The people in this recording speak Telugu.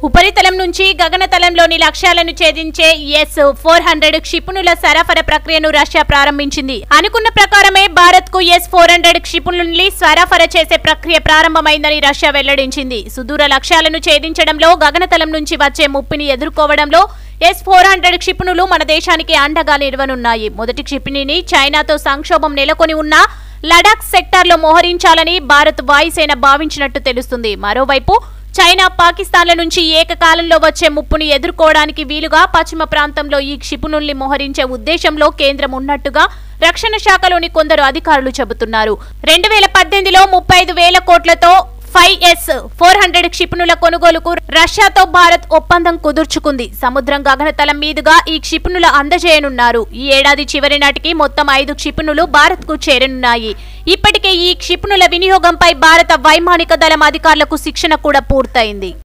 ఉపరితలం నుంచి గగనతలంలోని లక్ష్యాలను ఛేదించే ఎస్ ఫోర్ హండ్రెడ్ క్షిపణుల సరఫరా ప్రక్రియను రష్యా ప్రారంభించింది అనుకున్న ప్రకారమే భారత్ కు ఎస్ ఫోర్ హండ్రెడ్ క్షిపణుల్ని సరఫరా చేసే ప్రక్రియ ప్రారంభమైందని రష్యా వెల్లడించింది సుదూర లక్ష్యాలను ఛేదించడంలో గగనతలం నుంచి వచ్చే ముప్పిని ఎదుర్కోవడంలో ఎస్ ఫోర్ హండ్రెడ్ క్షిపణులు మన దేశానికి అండగా నిలవనున్నాయి మొదటి క్షిపణిని చైనాతో సంక్షోభం నెలకొని ఉన్న లడాక్ సెక్టార్లో మోహరించాలని భారత్ వాయుసేన భావించినట్టు తెలుస్తుంది మరోవైపు చైనా పాకిస్తాన్ల నుంచి ఏకకాలంలో వచ్చే ముప్పుని ఎదుర్కోవడానికి వీలుగా పశ్చిమ ప్రాంతంలో ఈ క్షిపణుల్ని మోహరించే ఉద్దేశంలో కేంద్రం ఉన్నట్టుగా రక్షణ శాఖలోని కొందరు అధికారులు చెబుతున్నారు రెండు వేల పద్దెనిమిదిలో ముప్పై ఐదు వేల కోట్లతో ఫైవ్ ఎస్ ఫోర్ హండ్రెడ్ క్షిపణుల కొనుగోలుకు రష్యాతో భారత్ ఒప్పందం కుదుర్చుకుంది సముద్రం గగనతలం మీదుగా ఈ క్షిపణుల అందజేయనున్నారు ఈ ఏడాది చివరి నాటికి మొత్తం ఐదు క్షిపణులు భారత్ కు చేరనున్నాయి ఇప్పటికే ఈ క్షిపణుల వినియోగంపై భారత వైమానిక దళం అధికారులకు శిక్షణ కూడా పూర్తయింది